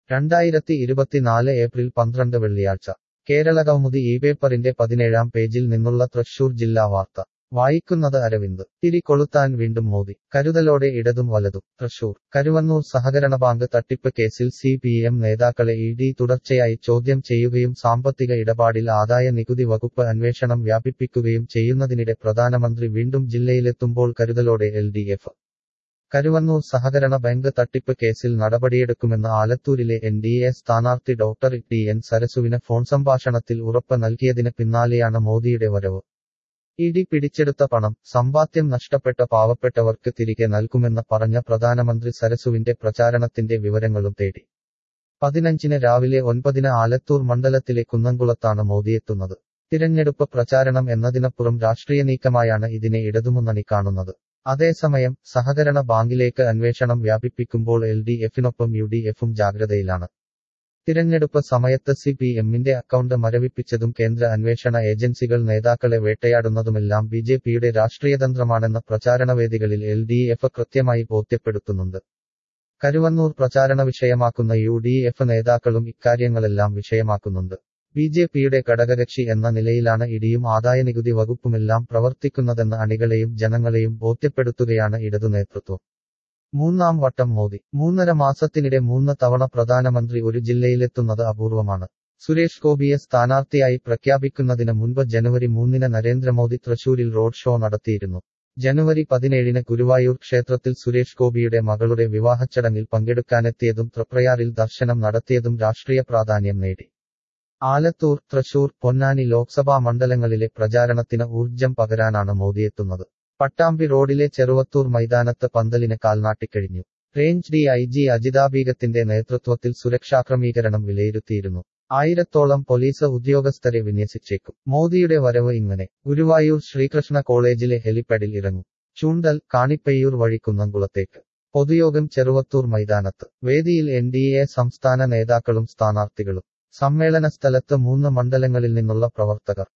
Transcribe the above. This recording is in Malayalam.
രണ്ടായിരത്തി ഇരുപത്തിനാല് ഏപ്രിൽ പന്ത്രണ്ട് വെള്ളിയാഴ്ച കേരളകൗമുദി ഈ പേപ്പറിന്റെ പതിനേഴാം പേജിൽ നിന്നുള്ള തൃശൂർ ജില്ലാ വാർത്ത വായിക്കുന്നത് അരവിന്ദ് തിരി കൊളുത്താൻ വീണ്ടും മോദി കരുതലോടെ ഇടതും വലതും തൃശൂർ കരുവന്നൂർ സഹകരണ ബാങ്ക് തട്ടിപ്പ് കേസിൽ സി പി എം നേതാക്കളെ ഇ ഡി തുടർച്ചയായി ചോദ്യം ചെയ്യുകയും സാമ്പത്തിക ഇടപാടിൽ ആദായ നികുതി വകുപ്പ് അന്വേഷണം വ്യാപിപ്പിക്കുകയും ചെയ്യുന്നതിനിടെ പ്രധാനമന്ത്രി വീണ്ടും ജില്ലയിലെത്തുമ്പോൾ കരുതലോടെ എൽ ഡി എഫ് കരുവന്നൂർ സഹകരണ ബാങ്ക് തട്ടിപ്പ് കേസിൽ നടപടിയെടുക്കുമെന്ന് ആലത്തൂരിലെ എൻ ഡി എ സ്ഥാനാർത്ഥി ഡോക്ടർ ടി എൻ സരസുവിന് ഫോൺ സംഭാഷണത്തിൽ ഉറപ്പ് നൽകിയതിന് പിന്നാലെയാണ് മോദിയുടെ വരവ് ഇ ഡി പിടിച്ചെടുത്ത പണം സമ്പാദ്യം നഷ്ടപ്പെട്ട പാവപ്പെട്ടവർക്ക് തിരികെ നൽകുമെന്ന് പറഞ്ഞ പ്രധാനമന്ത്രി സരസുവിന്റെ പ്രചാരണത്തിന്റെ വിവരങ്ങളും തേടി പതിനഞ്ചിന് രാവിലെ ഒൻപതിന് ആലത്തൂർ മണ്ഡലത്തിലെ കുന്നംകുളത്താണ് മോദിയെത്തുന്നത് തിരഞ്ഞെടുപ്പ് പ്രചാരണം എന്നതിനപ്പുറം രാഷ്ട്രീയ നീക്കമായാണ് ഇതിനെ ഇടതുമുന്നണി കാണുന്നത് അതേസമയം സഹകരണ ബാങ്കിലേക്ക് അന്വേഷണം വ്യാപിപ്പിക്കുമ്പോൾ എൽ ഡി എഫിനൊപ്പം യു ഡി എഫും ജാഗ്രതയിലാണ് തിരഞ്ഞെടുപ്പ് സമയത്ത് സി പി എമ്മിന്റെ അക്കൗണ്ട് മരവിപ്പിച്ചതും കേന്ദ്ര അന്വേഷണ ഏജൻസികൾ നേതാക്കളെ വേട്ടയാടുന്നതുമെല്ലാം ബി ജെ പിയുടെ രാഷ്ട്രീയതന്ത്രമാണെന്ന പ്രചാരണവേദികളിൽ എൽ ഡി എഫ് കൃത്യമായി ബോധ്യപ്പെടുത്തുന്നുണ്ട് കരുവന്നൂർ പ്രചാരണ വിഷയമാക്കുന്ന യു ഡി എഫ് നേതാക്കളും ഇക്കാര്യങ്ങളെല്ലാം വിഷയമാക്കുന്നുണ്ട് ബി ജെ പിയുടെ ഘടകകക്ഷി എന്ന നിലയിലാണ് ഇടിയും ആദായനികുതി വകുപ്പുമെല്ലാം പ്രവർത്തിക്കുന്നതെന്ന് അണികളെയും ജനങ്ങളെയും ബോധ്യപ്പെടുത്തുകയാണ് ഇടതു നേതൃത്വം മൂന്നാം വട്ടം മോദി മൂന്നര മാസത്തിനിടെ മൂന്ന് തവണ പ്രധാനമന്ത്രി ഒരു ജില്ലയിലെത്തുന്നത് അപൂർവമാണ് സുരേഷ് ഗോപിയെ സ്ഥാനാർത്ഥിയായി പ്രഖ്യാപിക്കുന്നതിന് മുൻപ് ജനുവരി മൂന്നിന് നരേന്ദ്രമോദി തൃശൂരിൽ റോഡ് ഷോ നടത്തിയിരുന്നു ജനുവരി പതിനേഴിന് ഗുരുവായൂർ ക്ഷേത്രത്തിൽ സുരേഷ് ഗോപിയുടെ മകളുടെ വിവാഹച്ചടങ്ങിൽ പങ്കെടുക്കാനെത്തിയതും തൃപ്രയാറിൽ ദർശനം നടത്തിയതും രാഷ്ട്രീയ പ്രാധാന്യം നേടി ആലത്തൂർ തൃശൂർ പൊന്നാനി ലോക്സഭാ മണ്ഡലങ്ങളിലെ പ്രചാരണത്തിന് ഊർജം പകരാനാണ് മോദിയെത്തുന്നത് പട്ടാമ്പി റോഡിലെ ചെറുവത്തൂർ മൈതാനത്ത് പന്തലിന് കാൽനാട്ടിക്കഴിഞ്ഞു റേഞ്ച് ഡി ഐ ജി അജിതാബീഗത്തിന്റെ നേതൃത്വത്തിൽ സുരക്ഷാക്രമീകരണം വിലയിരുത്തിയിരുന്നു ആയിരത്തോളം പോലീസ് ഉദ്യോഗസ്ഥരെ വിന്യസിച്ചേക്കും മോദിയുടെ വരവ് ഇങ്ങനെ ഗുരുവായൂർ ശ്രീകൃഷ്ണ കോളേജിലെ ഹെലിപ്പാഡിൽ ഇറങ്ങും ചൂണ്ടൽ കാണിപ്പയ്യൂർ വഴി കുന്നംകുളത്തേക്ക് പൊതുയോഗം ചെറുവത്തൂർ മൈതാനത്ത് വേദിയിൽ എൻ ഡി എ സംസ്ഥാന നേതാക്കളും സ്ഥാനാർത്ഥികളും സമ്മേളന സ്ഥലത്ത് മൂന്ന് മണ്ഡലങ്ങളിൽ നിന്നുള്ള പ്രവർത്തകർ